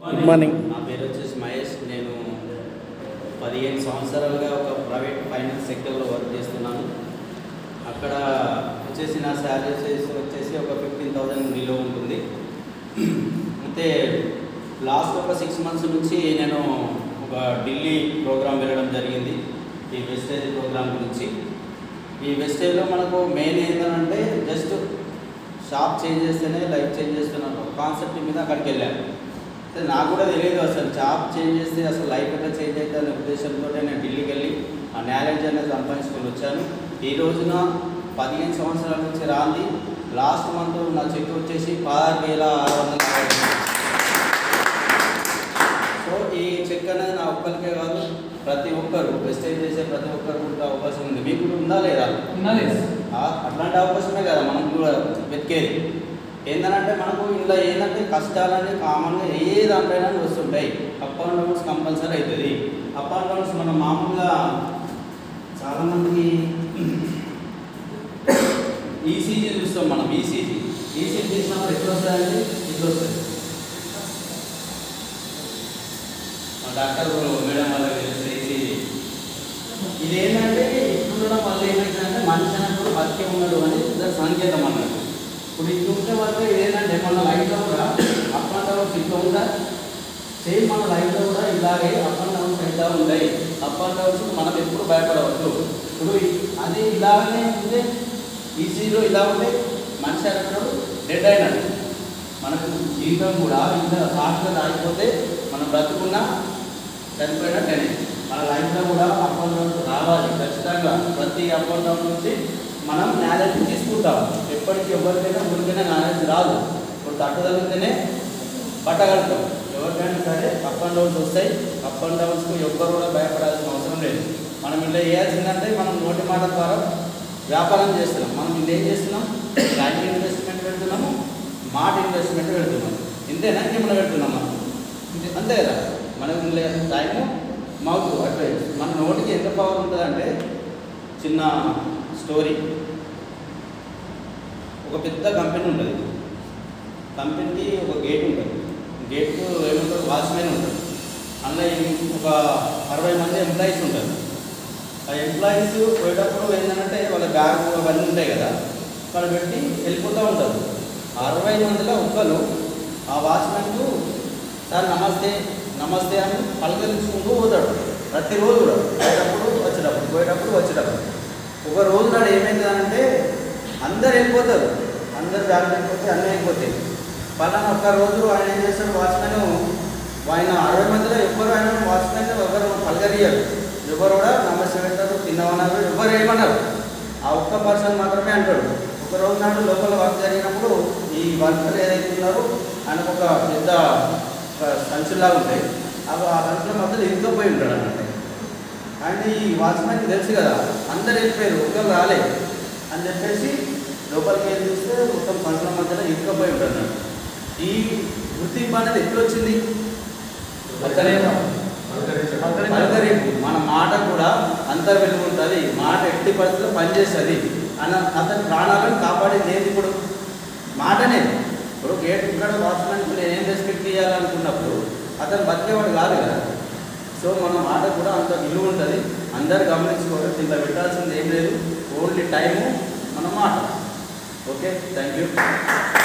Good morning నా పేరు వచ్చేసి మహేష్ నేను పదిహేను సంవత్సరాలుగా ఒక ప్రైవేట్ ఫైనాన్స్ సెక్టర్లో వర్క్ చేస్తున్నాను అక్కడ వచ్చేసి నా శాలరీ వచ్చేసి వచ్చేసి ఒక ఫిఫ్టీన్ థౌజండ్ నిలో ఉంటుంది అయితే లాస్ట్ ఒక సిక్స్ మంత్స్ నుంచి నేను ఒక ఢిల్లీ ప్రోగ్రామ్ వెళ్ళడం జరిగింది ఈ వెస్టేజ్ ప్రోగ్రామ్ గురించి ఈ వెస్టేజ్లో మనకు మెయిన్ ఏంటంటే జస్ట్ షాప్ చేంజ్ చేస్తేనే లైఫ్ చేంజ్ చేస్తున్నాను కాన్సెప్ట్ మీద అక్కడికి వెళ్ళాను అయితే నాకు కూడా తెలియదు అసలు జాబ్ చేంజ్ చేస్తే అసలు లైఫ్ ఎట్లా చేంజ్ అవుతుంది అనే ఉద్దేశంతో నేను ఢిల్లీకి వెళ్ళి ఆ నాలెడ్జ్ అనేది సంపాదించుకొని వచ్చాను ఈ రోజున పదిహేను సంవత్సరాల నుంచి రాంది లాస్ట్ మంత్ నా చెక్ వచ్చేసి పదహారు వేల ఆరు వందల యాభై రూపాయలు. సో ఈ చెక్ అనేది నా ఒక్కరికే కాదు ప్రతి ఒక్కరు వెస్టేజ్ చేసే ప్రతి ఒక్కరు కూడా అవకాశం ఉంది మీకు కూడా ఉందా లేదా ఉన్నది ఆ- అట్లాంటి అవకాశమే కదా మనం కూడా వెతికేది ఏంటంటే మనకు ఇందులో ఏంటంటే కష్టాలన్నీ కామన్గా ఏ దాంట్లోనే వస్తుంటాయి అప్ అండ్ డౌన్స్ కంపల్సరీ అవుతుంది అప్ అండ్ డౌన్స్ మనం మామూలుగా చాలామందికి ఈసీజీ చూస్తాం మనం ఈసీజీ ఈసీజీ చేసినప్పుడు ఎట్లా వస్తాయండి ఇట్లా వస్తుంది మా డాక్టర్ మేడం వాళ్ళకి తెలిస్తే ఈసీజీ ఇది ఏంటంటే ఇట్లుండడం వల్ల ఏమైందంటే మనిషి అన్నప్పుడు బతికే ఉన్నాడు అని దాని సంకేతం అన్నట్టు ఇప్పుడు ఇట్లా ఉంటే వల్ల ఏంటంటే మన లైఫ్లో కూడా అప్ అండ్ డౌన్స్ ఇట్లా ఉందా సేమ్ మన లైఫ్లో కూడా ఇలాగే అప్ అండ్ డౌన్స్ అవుతూ ఉంటాయి అప్ అండ్ డౌన్స్ మనం ఎప్పుడు భయపడవద్దు ఇప్పుడు ఇ- అది ఇలాగనే ఉంటే ఈజీలో ఇలా ఉంటే మనిషి అన్నప్పుడు డెడ్ అయినట్టు మనకు జీవితం కూడా ఇంత ఫాస్ట్గా ఆగిపోతే మనం బ్రతుకున్నా చనిపోయినట్టేనే మన లైఫ్లో కూడా అప్ అండ్ డౌన్ రావాలి ఖచ్చితంగా ప్రతి అప్ అండ్ డౌన్ నుంచి మనం నాలెడ్జ్ తీసుకుంటాం ఎప్పటికీ ఎవరికైనా ఊరికైనా నాలెడ్జ్ రాదు ఇప్పుడు తట్టుదలితేనే పట్టగలుగుతాం ఎవరికైనా సరే అప్ అండ్ డౌన్స్ వస్తాయి అప్ అండ్ డౌన్స్కు ఎవ్వరు కూడా భయపడాల్సిన అవసరం లేదు మనం ఇలా చేయాల్సిందంటే మనం నోటి మాట ద్వారా వ్యాపారం చేస్తున్నాం మనం ఇలా ఏం చేస్తున్నాం టైం ఇన్వెస్ట్మెంట్ పెడుతున్నాము మాట ఇన్వెస్ట్మెంట్ పెడుతున్నాం ఇంతేనా ఇంకేమైనా పెడుతున్నామా అంతే కదా మనకు టైము మౌత్ అట్లా మన నోటికి ఎంత పవర్ ఉంటుందంటే చిన్న స్టోరీ ఒక పెద్ద కంపెనీ ఉంటుంది కంపెనీకి ఒక గేట్ ఉంటుంది గేట్ ఏమంటారు వాచ్మెన్ ఉంటుంది అందులో ఈ- ఒక అరవై మంది ఎంప్లాయీస్ ఉంటారు ఆ ఎంప్లాయీస్ పోయేటప్పుడు ఏంటంటే వాళ్ళ బ్యాగ్ అవన్నీ ఉంటాయి కదా వాళ్ళు పెట్టి వెళ్ళిపోతూ ఉంటారు అరవై మందిలో ఒక్కరు ఆ వాచ్మెన్కు సార్ నమస్తే నమస్తే అని పలకరించుకుంటూ పోతాడు ప్రతిరోజు కూడా పోయేటప్పుడు వచ్చేటప్పుడు పోయేటప్పుడు వచ్చేటప్పుడు ఒక రోజు నాడు ఏమైందంటే అందరు వెళ్ళిపోతారు అందరు బ్యాగ్ వెళ్ళిపోతే అన్నీ వెళ్ళిపోతాయి పలానా ఒక్క రోజు ఆయన ఏం చేస్తాడు వాచ్మెన్ ఆయన అరవై మందిలో ఎవ్వరు ఆయన వాచ్మెన్ ఎవరు పలకరియరు ఎవరు కూడా నమస్తే పెడతారు తిన్నామన్నారు ఎవరు ఏమన్నారు ఆ ఒక్క పర్సన్ మాత్రమే అంటాడు ఒక రోజు నాడు లోపల వర్క్ జరిగినప్పుడు ఈ వర్కర్ ఏదైతే ఉన్నారో ఆయనకు ఒక పెద్ద ఒక సంచులాగా ఉంటాయి అవి ఆ సంచుల మధ్యలో ఇరుక్కుపోయి ఉంటాడు అన్నట్టు అండ్ ఈ వాచ్మెన్కి తెలుసు కదా అందరు వెళ్ళిపోయారు ఒకరు రాలే అని చెప్పేసి లోపలికి వెళ్ళి చూస్తే మొత్తం సంచుల మధ్యలో ఇరుక్కుపోయి ఉంటాడు అన్నట్టు. ఈ గుర్తింపు అనేది ఎప్పుడు వచ్చింది పలకరింపు మన మాట కూడా అంత విలువ ఉంటుంది మాట ఎట్టి పరిస్థితుల్లో పనిచేస్తుంది అన్న అతని ప్రాణాలను కాపాడేది ఏది ఇప్పుడు మాటనే ఇప్పుడు గేట్ ఇక్కడ వాచ్మెన్ నేను ఏం రెస్పెక్ట్ చేయాలనుకున్నప్పుడు అతను బతికేవాడు కాదు కదా సో మన మాట కూడా అంత విలువ ఉంటుంది అందరు గమనించుకోవాలి దీంట్లో పెట్టాల్సింది ఏం లేదు ఓన్లీ టైము మన మాట ఓకే థ్యాంక్ యూ